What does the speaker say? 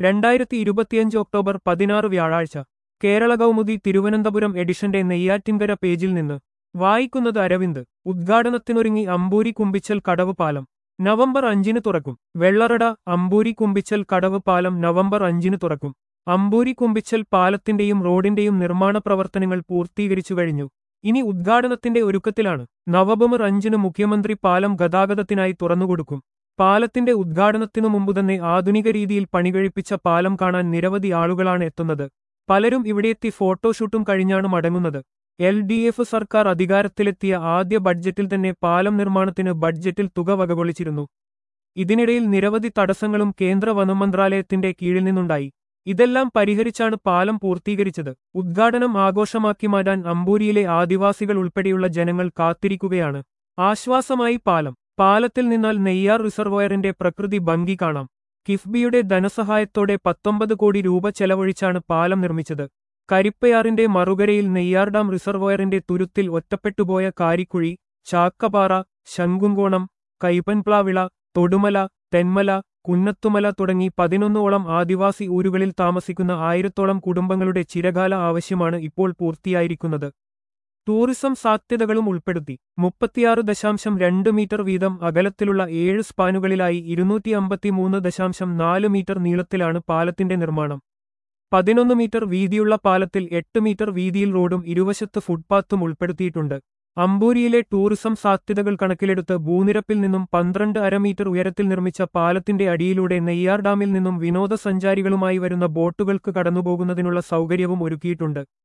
രണ്ടായിരത്തി ഇരുപത്തിയഞ്ച് ഒക്ടോബർ പതിനാറ് വ്യാഴാഴ്ച കേരള കൗമുദി തിരുവനന്തപുരം എഡിഷന്റെ നെയ്യാറ്റിൻകര പേജിൽ നിന്ന് വായിക്കുന്നത് അരവിന്ദ് ഉദ്ഘാടനത്തിനൊരുങ്ങി അമ്പൂരി കുമ്പിച്ചൽ കടവ് പാലം നവംബർ അഞ്ചിന് തുറക്കും വെള്ളറട അമ്പൂരി കുമ്പിച്ചൽ കടവ് പാലം നവംബർ അഞ്ചിന് തുറക്കും അമ്പൂരി കുമ്പിച്ചൽ പാലത്തിന്റെയും റോഡിന്റെയും നിർമ്മാണ പ്രവർത്തനങ്ങൾ പൂർത്തീകരിച്ചു കഴിഞ്ഞു ഇനി ഉദ്ഘാടനത്തിന്റെ ഒരുക്കത്തിലാണ് നവംബർ അഞ്ചിന് മുഖ്യമന്ത്രി പാലം ഗതാഗതത്തിനായി തുറന്നുകൊടുക്കും പാലത്തിന്റെ ഉദ്ഘാടനത്തിനു മുമ്പുതന്നെ ആധുനിക രീതിയിൽ പണികഴിപ്പിച്ച പാലം കാണാൻ നിരവധി ആളുകളാണ് എത്തുന്നത് പലരും ഇവിടെയെത്തി ഫോട്ടോഷൂട്ടും കഴിഞ്ഞാണ് മടങ്ങുന്നത് എൽ ഡി എഫ് സർക്കാർ അധികാരത്തിലെത്തിയ ആദ്യ ബഡ്ജറ്റിൽ തന്നെ പാലം നിർമ്മാണത്തിന് ബഡ്ജറ്റിൽ തുക വകകൊളിച്ചിരുന്നു ഇതിനിടയിൽ നിരവധി തടസ്സങ്ങളും കേന്ദ്ര വനമന്ത്രാലയത്തിന്റെ കീഴിൽ നിന്നുണ്ടായി ഇതെല്ലാം പരിഹരിച്ചാണ് പാലം പൂർത്തീകരിച്ചത് ഉദ്ഘാടനം ആഘോഷമാക്കി മാറ്റാൻ അമ്പൂരിയിലെ ആദിവാസികൾ ഉൾപ്പെടെയുള്ള ജനങ്ങൾ കാത്തിരിക്കുകയാണ് ആശ്വാസമായി പാലം പാലത്തിൽ നിന്നാൽ നെയ്യാർ റിസർവോയറിന്റെ പ്രകൃതി ഭംഗി കാണാം കിഫ്ബിയുടെ ധനസഹായത്തോടെ പത്തൊമ്പത് കോടി രൂപ ചെലവഴിച്ചാണ് പാലം നിർമ്മിച്ചത് കരിപ്പയാറിന്റെ മറുകരയിൽ നെയ്യാർ ഡാം റിസർവോയറിന്റെ തുരുത്തിൽ ഒറ്റപ്പെട്ടുപോയ കാരിക്കുഴി ചാക്കപ്പാറ ശങ്കുങ്കോണം കൈപ്പൻപ്ലാവിള തൊടുമല തെന്മല കുന്നത്തുമല തുടങ്ങി പതിനൊന്നോളം ആദിവാസി ഊരുകളിൽ താമസിക്കുന്ന ആയിരത്തോളം കുടുംബങ്ങളുടെ ചിരകാല ആവശ്യമാണ് ഇപ്പോൾ പൂർത്തിയായിരിക്കുന്നത് ടൂറിസം സാധ്യതകളും ഉൾപ്പെടുത്തി മുപ്പത്തിയാറ് ദശാംശം രണ്ട് മീറ്റർ വീതം അകലത്തിലുള്ള ഏഴ് സ്പാനുകളിലായി ഇരുന്നൂറ്റി അമ്പത്തിമൂന്ന് ദശാംശം നാല് മീറ്റർ നീളത്തിലാണ് പാലത്തിന്റെ നിർമ്മാണം പതിനൊന്ന് മീറ്റർ വീതിയുള്ള പാലത്തിൽ എട്ട് മീറ്റർ വീതിയിൽ റോഡും ഇരുവശത്ത് ഫുട്പാത്തും ഉൾപ്പെടുത്തിയിട്ടുണ്ട് അമ്പൂരിയിലെ ടൂറിസം സാധ്യതകൾ കണക്കിലെടുത്ത് ഭൂനിരപ്പിൽ നിന്നും പന്ത്രണ്ട് അര മീറ്റർ ഉയരത്തിൽ നിർമ്മിച്ച പാലത്തിന്റെ അടിയിലൂടെ നെയ്യാർ ഡാമിൽ നിന്നും വിനോദസഞ്ചാരികളുമായി വരുന്ന ബോട്ടുകൾക്ക് കടന്നുപോകുന്നതിനുള്ള സൗകര്യവും ഒരുക്കിയിട്ടുണ്ട്